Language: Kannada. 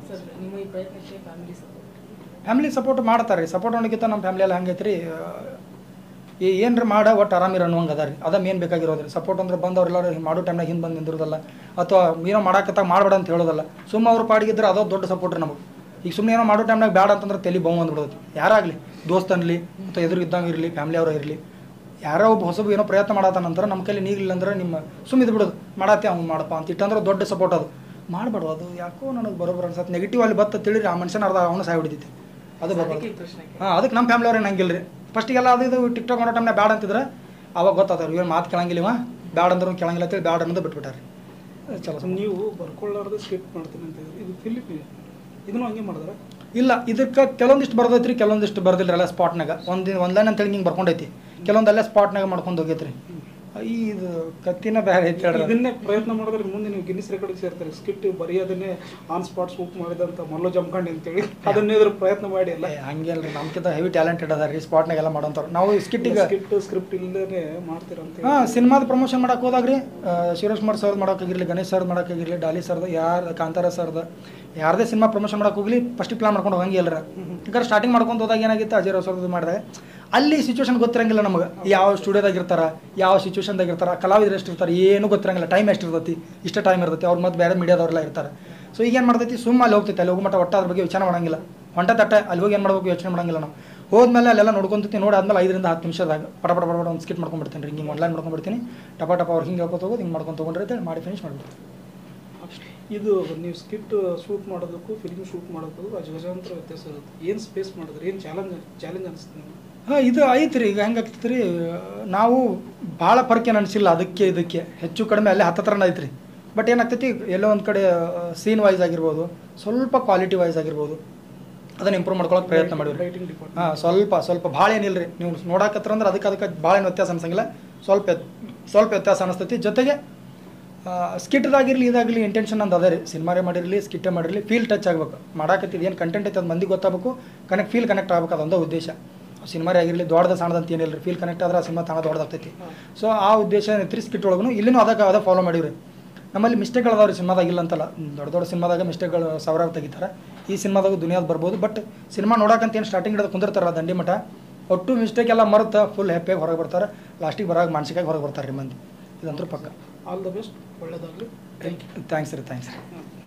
ಸರ್ ನಿಮ್ಮ ಈ ಪ್ರಯತ್ನಕ್ಕೆ ಫ್ಯಾಮಿಲಿ ಸಪೋರ್ಟ್ ಫ್ಯಾಮಿಲಿ ಸಪೋರ್ಟ್ ಮಾಡ್ತಾರೆ ರೀ ಸಪೋರ್ಟ್ ಅನ್ನೋಕ್ಕಿಂತ ನಮ್ಮ ಫ್ಯಾಮಿಲಿ ಎಲ್ಲ ಹಂಗೈತೆ ರೀ ಈ ಏನ್ರಿ ಮಾಡ ಒಟ್ಟು ಆರಾಮಿರ ಅನ್ನುವಂಗೆ ಅದ ರೀ ಅದ ಮೇನ್ ಬೇಕಾಗಿರೋದು ರೀ ಸಪೋರ್ಟ್ ಅಂದ್ರೆ ಬಂದವ್ರೆಲ್ಲರೂ ಮಾಡೋ ಟೈಮ್ನಾಗ ಹಿಂದೆ ಬಂದು ನಿಂದಿರೋದಲ್ಲ ಅಥವಾ ಏನೋ ಮಾಡಾಕತ್ತಾಗ ಮಾಡಬೇಡ ಅಂತ ಹೇಳೋದಲ್ಲ ಸುಮ್ಮ ಅವ್ರ ಪಾಡಿಗಿದ್ರೆ ಅದೋ ದೊಡ್ಡ ಸಪೋರ್ಟ್ ರೀ ನಮಗೆ ಈಗ ಸುಮ್ಮನೆ ಏನೋ ಮಾಡೋ ಟೈಮ್ನಾಗ ಬೇಡ ಅಂತಂದ್ರೆ ತಲೆ ಬಹು ಅಂದ್ಬಿಡೋದು ಯಾರಾಗಲಿ ದೋಸ್ತ ಅನ್ಲಿ ಅಥವಾ ಎದುರು ಇದ್ದಂಗೆ ಇರಲಿ ಫ್ಯಾಮಿಲಿ ಅವರು ಇರಲಿ ಯಾರೋ ಒಬ್ಬ ಹೊಸಬ ಏನೋ ಪ್ರಯತ್ನ ಮಾಡತ್ತ ನಂತರ ನಮ್ಮ ಕೈಲಿ ನೀಗಿಲ್ಲ ಅಂದ್ರೆ ನಿಮ್ಮ ಸುಮ್ಮ ಬಿಡೋದು ಮಾಡತ್ತೆ ಅವ್ನು ಮಾಡಪ್ಪ ಅಂತ ಇಟ್ಟಂದ್ರೆ ದೊಡ್ಡ ಸಪೋರ್ಟ್ ಅದು ಮಾಡಬಾರ್ದು ಅದು ಯಾಕೋ ನನಗೆ ಬರೋಬ್ಬರ ಅನ್ಸತ್ತೆ ನೆಗೆಟಿವ್ ಅಲ್ಲಿ ಬತ್ತ ತಿಳಿರಿ ಆ ಮನುಷ್ಯನ ಅರ್ಧ ಅವನು ಸಾಯ್ ಹೊಡಿತೈತಿ ಅದು ಅದಕ್ಕೆ ಬರ್ಬಾರ್ದು ಈ ಪ್ರಶ್ನೆ ಹಾಂ ಅದಕ್ಕೆ ನಮ್ಮ ಫ್ಯಾಮಿಲಿ ಅವ್ರೇನು ಹಂಗಿಲ್ಲ ರೀ ಫಸ್ಟಿಗೆಲ್ಲ ಅದು ಇದು ಟಿಕ್ಟಾಕ್ ಮಾಡೋ ಟೈಮ್ನಾಗ ಬ್ಯಾಡ ಅಂತಿದ್ರೆ ಅವಾಗ ಗೊತ್ತಾತಾರೆ ಇವ್ರು ಮಾತು ಕೇಳಂಗಿಲ್ಲ ಇವ ಬ್ಯಾಡ ಅಂದ್ರೂ ಕೇಳಂಗಿಲ್ಲ ಅಂತೇಳಿ ಬ್ಯಾಡ ಅನ್ನೋದು ಬಿಟ್ಬಿಟ್ಟಾರೆ ಅದು ಚಲೋ ಸೊ ನೀವು ಬರ್ಕೊಳ್ಳಾರ್ದು ಸ್ಕಿಪ್ ಮಾಡ್ತೀನಿ ಅಂತ ಹೇಳಿದ್ರಿ. ಇದು ಫಿಲಿಪ್ ಇದನ್ನು ಹಂಗೆ ಮಾಡಿದ್ರೆ ಇಲ್ಲ ಇದಕ್ಕೆ ಕೆಲವೊಂದಿಷ್ಟು ಬರ್ದೈತ್ರಿ ಕೆಲವೊಂದಿಷ್ಟು ಬರ್ದಿಲ್ಲ ಎಲ್ಲ ಸ್ಪಾಟ್ನಾಗ ಒಂದು ಒಂದು ಲೈನ್ ಅಂತೇಳಿ ಹಿಂಗೆ ಬರ್ಕೊಂಡೈತಿ ಕೆಲವೊಂದು ಅಲ್ಲೇ ಸ್ಪಾಟ್ನಾಗ ಮಾಡ್ಕೊಂಡು ಹೋಗೈತ್ರಿ ಈ ಇದು ಕತ್ತಿನ ಬೇರೆ ಐತಿ ಹೇಳ್ರಿ ಇದನ್ನೇ ಪ್ರಯತ್ನ ಮಾಡಿದ್ರೆ ಮುಂದೆ ನೀವು ಗಿನ್ನಿಸ್ ರೆಕಾರ್ಡ್ ಸೇರ್ತಾರೆ ಸ್ಕಿಟ್ ಬರೆಯೋದನ್ನೇ ಆನ್ ಸ್ಪಾಟ್ ಸ್ಕೂಪ್ ಮಾಡಿದಂತ ಮಲ್ಲು ಜಮ್ಕಂಡಿ ಅಂತೇಳಿ ಅದನ್ನೇ ಇದ್ರ ಪ್ರಯತ್ನ ಮಾಡಿ ಅಲ್ಲ ಏ, ಹಂಗೇಲ್ರಿ ನಮ್ಕಿಂತ ಹೆವಿ ಟ್ಯಾಲೆಂಟೆಡ್ ಅದ ರೀ ಸ್ಪಾಟ್ನಾಗ ಎಲ್ಲ ಮಾಡೋಂಥವ್ರು ನಾವು ಸ್ಕಿಟ್ಟಿಗೆ ಸ್ಕಿಟ್ ಸ್ಕ್ರಿಪ್ಟ್ ಇಲ್ಲದೇ ಮಾಡ್ತೀರಂತ ಹಾಂ ಸಿನಿಮಾದ ಪ್ರಮೋಷನ್ ಮಾಡಕ್ಕೆ ಹೋದಾಗ್ರಿ ಆ, ಶಿವರಾಜ್ ಕುಮಾರ್ ಸರ್ದು ಮಾಡೋಕ್ಕಾಗಿರಲಿ ಗಣೇಶ್ ಸರ್ದು ಮಾಡೋಕ್ಕಾಗಿರಲಿ ಡಾಲಿ ಸರ್ದು ಯಾರು ಕಾಂತಾರ ಸರ್ದು ಯಾರದೇ ಸಿನಿಮಾ ಪ್ರಮೋಷನ್ ಮಾಡಕ್ಕೆ ಹೋಗ್ಲಿ ಫಸ್ಟಿಗೆ ಪ್ಲಾನ್ ಮಾಡ್ಕೊಂಡು ಹೋಗಂಗೆ ಇಲ್ಲರ ಯಾಕಂದ್ರೆ ಸ್ಟಾರ್ಟಿಂಗ್ ಮಾಡ್ಕೊಂಡು ಹೋದಾಗ ಏನಾಗಿತ್ತು ಅಜಯ್ ಸರ್ದು ಮಾಡಿದಾಗ ಅಲ್ಲಿ ಸಿಚುವೇಶನ್ ಗೊತ್ತಿರಂಗಿಲ್ಲ ನಮಗೆ ಯಾವ ಸ್ಟುಡಿಯೋದಾಗ ಇರ್ತಾರ ಯಾವ ಸಿಚುವೇಶನ್ದಾಗ ಇರ್ತಾರ ಕಲಾವಿದ್ರು ಎಷ್ಟು ಇರ್ತಾರೆ ಏನೂ ಗೊತ್ತಿರಂಗಿಲ್ಲ ಟೈಮ್ ಎಷ್ಟು ಇರ್ತೈತಿ ಇಷ್ಟ ಟೈಮ್ ಇರ್ತೈತಿ ಅವ್ರು ಮತ್ತೆ ಬೇರೆ ಮೀಡಿಯಾದವ್ರೆಲ್ಲ ಇರ್ತಾರೆ ಸೊ ಈಗ ಏನು ಮಾಡ್ತೈತಿ ಸುಮ್ಮ ಅಲ್ಲಿ ಹೋಗ್ತೈತಿ ಅಲ್ಲಿ ಹೋಗೋ ಮಟ್ಟ ಒಟ್ಟ ಅದ್ರ ಬಗ್ಗೆ ಯೋಚನೆ ಮಾಡಂಗಿಲ್ಲ ಹೊಂಟ ತಟ್ಟ ಅಲ್ಲಿ ಹೋಗಿ ಏನು ಮಾಡ್ಬೇಕು ಯೋಚನೆ ಮಾಡಂಗಿಲ್ಲ ನಾವು ಹೋದ್ಮೇಲೆ ಅಲ್ಲೆಲ್ಲ ನೋಡ್ಕೊಂತೀನಿ ನೋಡಿ ಆದ್ಮೇಲೆ ಐದರಿಂದ ಹತ್ತು ನಿಮಿಷದಾಗ ಪಟ ಪಟ ಪಟ ಪಟ ಒಂದು ಸ್ಕಿಟ್ ಮಾಡ್ಕೊಂಡ್ಬಿಡ್ತೀನಿ ರೀ ಹಿಂಗೆ ಆನ್ಲೈನ್ ಮಾಡ್ಕೊಂಡ್ಬಿಡ್ತೀನಿ ಟಪ ಟಪ ಅವ್ರು ಹಿಂಗೆ ಹೇಳ್ಕೊತ ಹೋಗೋದು ಹಿಂಗೆ ಮಾಡ್ಕೊಂಡು ತೊಗೊಂಡ್ರೆ ಅಂತೇಳಿ ಮಾಡಿ ಫಿನಿಶ್ ಮಾಡಿಬಿಡ್ತೀನಿ ಇದು ನೀವು ಸ್ಕಿಟ್ ಶೂಟ್ ಮಾಡೋದಕ್ಕೂ ಫಿಲ್ಮ್ ಶೂಟ್ ಮಾಡೋದಕ್ಕೂ ಅಜಗಜಾಂತರ ವ್ಯತ್ಯಾಸ ಇರುತ್ತೆ ಏನು ಸ್ಪೇಸ್ ಮಾಡಿದ್ರೆ ಏನು ಚಾಲೆಂಜ್ ಚಾಲೆಂಜ್ ಅನಿಸುತ್ತೆ ನಿಮ್ಗೆ ಹಾಂ ಇದು ಐತೆ ರೀ ಈಗ ಹೆಂಗೆ ಆಗ್ತೈತೆ ರೀ ನಾವು ಭಾಳ ಫರ್ಕ್ ಏನು ಅನಿಸಿಲ್ಲ ಅದಕ್ಕೆ ಇದಕ್ಕೆ ಹೆಚ್ಚು ಕಡಿಮೆ ಅಲ್ಲೇ ಹತ್ತತ್ರನ ಐತೆ ರೀ ಬಟ್ ಏನಾಗ್ತೈತಿ ಎಲ್ಲೋ ಒಂದು ಕಡೆ ಸೀನ್ ವೈಸ್ ಆಗಿರ್ಬೋದು ಸ್ವಲ್ಪ ಕ್ವಾಲಿಟಿ ವೈಸ್ ಆಗಿರ್ಬೋದು ಅದನ್ನು ಇಂಪ್ರೂವ್ ಮಾಡ್ಕೊಳಕ್ಕೆ ಪ್ರಯತ್ನ ಮಾಡಿವ್ರಿ ಲೈಟಿಂಗ್ ಡಿಪಾರ್ಟ್ಮೆಂಟ್ ಹಾಂ ಸ್ವಲ್ಪ ಸ್ವಲ್ಪ ಭಾಳ ಏನಿಲ್ಲ ರೀ ನೀವು ನೋಡಕತ್ರ ಅಂದ್ರೆ ಅದಕ್ಕೆ ಅದಕ್ಕೆ ಭಾಳ ಏನು ವ್ಯತ್ಯಾಸ ಅನ್ಸಂಗಿಲ್ಲ ಸ್ವಲ್ಪ ವ್ಯತ್- ಸ್ವಲ್ಪ ವ್ಯತ್ಯಾಸ ಅನಿಸ್ತೈತಿ ಜೊತೆಗೆ ಸ್ಕಿಟ್ದಾಗಿರಲಿ ಇದಾಗಲಿ ಇಂಟೆನ್ಷನ್ ಅಂತ ಅದೇ ರೀ ಸಿನಿಮಾರೇ ಮಾಡಿರಲಿ ಸ್ಕಿಟ್ಟೇ ಮಾಡಿರಲಿ ಫೀಲ್ ಟಚ್ ಆಗಬೇಕು ಮಾಡಾಕತ್ತಿದ್ದು ಏನು ಕಂಟೆಂಟ್ ಐತೆ ಅದು ಮಂದಿಗೆ ಗೊತ್ತಾಗಬೇಕು ಕನೆಕ್ಟ್ ಫೀಲ್ ಕನೆಕ್ಟ್ ಆಗ್ಬೇಕು ಅದೊಂದೇ ಉದ್ದೇಶ ಸಿನಿಮಾರೇ ಆಗಿರಲಿ ದೊಡ್ಡದ ಸಣ್ಣದಂತ ಏನಿಲ್ಲ ರೀ ಫೀಲ್ ಕನೆಕ್ಟ್ ಆದ್ರೆ ಆ ಸಿನಿಮಾ ತಾಣ ದೊಡ್ಡದಾಗ್ತೈತಿ ಸೊ ಆ ಉದ್ದೇಶ ಏನೈತಿ ಸ್ಕಿಟ್ ಒಳಗೂ ಇಲ್ಲಿನೂ ಅದಕ್ಕೆ ಅದೇ ಫಾಲೋ ಮಾಡಿವ್ರಿ ನಮ್ಮಲ್ಲಿ ಮಿಸ್ಟೇಕ್ಗಳು ಅದಾವ ರೀ ಸಿನಿಮಾದಾಗ ಇಲ್ಲ ಅಂತಲ್ಲ ದೊಡ್ಡ ದೊಡ್ಡ ಸಿನಿಮಾದಾಗ ಮಿಸ್ಟೇಕ್ಗಳು ಸಾವಿರಾರು ತೆಗಿತಾರೆ ಈ ಸಿನಿಮಾದಾಗ ದುನಿಯಾದ ಬರ್ಬೋದು ಬಟ್ ಸಿನಿಮಾ ನೋಡಕ್ಕಂತ ಏನು ಸ್ಟಾರ್ಟಿಂಗ್ ಹಿಡಿದು ಕುಂದಿರ್ತಾರ ದಂಡಿ ಮಠ ಒಟ್ಟು ಮಿಸ್ಟೇಕ್ ಎಲ್ಲ ಮರೆತ ಫುಲ್ ಹ್ಯಾಪಿಯಾಗಿ ಹೊರಗೆ ಬರ್ತಾರೆ ಲಾಸ್ಟಿಗೆ ಬರಾಗ ಮಾನಸಿಕವಾಗಿ ಹೊರಗೆ ಬರ್ತಾರೆ ರೀ ಮಂದಿ ಇದಂತೂ ಪಕ್ಕ ಆಲ್ ದ ಬೆಸ್ಟ್ ಒಳ್ಳೇದಾಗಲಿ ಥ್ಯಾಂಕ್ ಯು ಥ್ಯಾಂಕ್ಸ್ ರೀ ಥ್ಯಾಂಕ್ಸ್ ರೀ